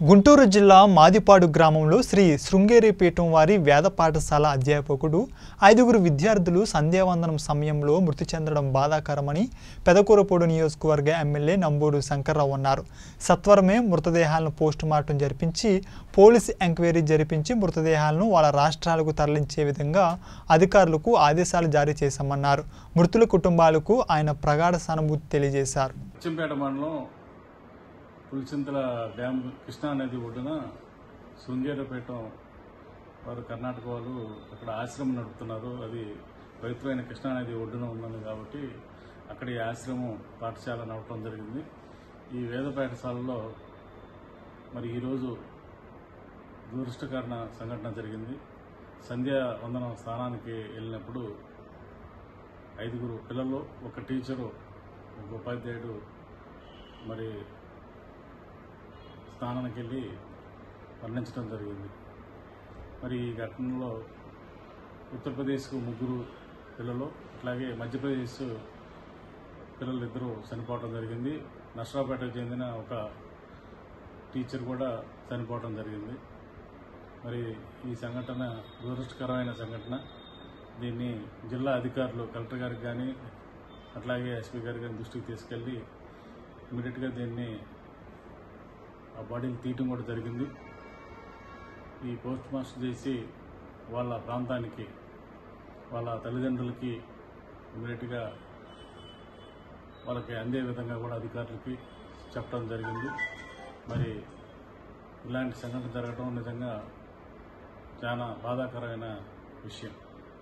గుంటూరు జిల్లా మాదిపాడు గ్రామంలో శ్రీ శృంగేరి పీఠం వారి వేద పాఠశాల అధ్యాపకుడు ఐదుగురు విద్యార్థులు సంధ్యావందనం సమయంలో మృతి చెందడం బాధాకరమని పెదకూరపూడి నియోజకవర్గ ఎమ్మెల్యే నంబూరు శంకర్రావు అన్నారు సత్వరమే మృతదేహాలను పోస్టుమార్టం జరిపించి పోలీసు ఎంక్వైరీ జరిపించి మృతదేహాలను వాళ్ళ రాష్ట్రాలకు తరలించే విధంగా అధికారులకు ఆదేశాలు జారీ చేశామన్నారు మృతుల కుటుంబాలకు ఆయన ప్రగాఢ సానుభూతి తెలియజేశారు అచ్చంపేట మండలం పులిచింతల డ్యామ్ కృష్ణా నది ఒడ్డున శృంగేరపేట వారు కర్ణాటక వాళ్ళు అక్కడ ఆశ్రమం నడుపుతున్నారు అది పవిత్రమైన కృష్ణా నది ఒడ్డున ఉన్నది కాబట్టి అక్కడ ఈ ఆశ్రమం పాఠశాల నడపడం జరిగింది ఈ వేద పాఠశాలలో మరి ఈరోజు దురదృష్టకరణ సంఘటన జరిగింది సంధ్యా వందనం స్థానానికి వెళ్ళినప్పుడు ఐదుగురు పిల్లలు ఒక టీచరు ఒక ఉపాధ్యాయుడు మరి స్నానానికి వెళ్ళి మరణించడం జరిగింది మరి ఈ ఘటనలో ఉత్తరప్రదేశ్కు ముగ్గురు పిల్లలు అట్లాగే మధ్యప్రదేశ్ పిల్లలు ఇద్దరు చనిపోవడం జరిగింది నర్సరావుపేటకు చెందిన ఒక టీచర్ కూడా చనిపోవడం జరిగింది మరి ఈ సంఘటన దురదృష్టకరమైన సంఘటన దీన్ని జిల్లా అధికారులు కలెక్టర్ గారికి కానీ అట్లాగే ఎస్పీ గారి కానీ దృష్టికి తీసుకెళ్ళి ఇమీడియట్గా దీన్ని ఆ బాడీని తీయటం కూడా జరిగింది ఈ పోస్ట్ మాస్టర్ చేసి వాళ్ళ ప్రాంతానికి వాళ్ళ తల్లిదండ్రులకి ఇమీడియట్గా వాళ్ళకి అందే విధంగా కూడా అధికారులకి చెప్పడం జరిగింది మరి ఇలాంటి సంఘటన జరగడం నిజంగా చాలా బాధాకరమైన విషయం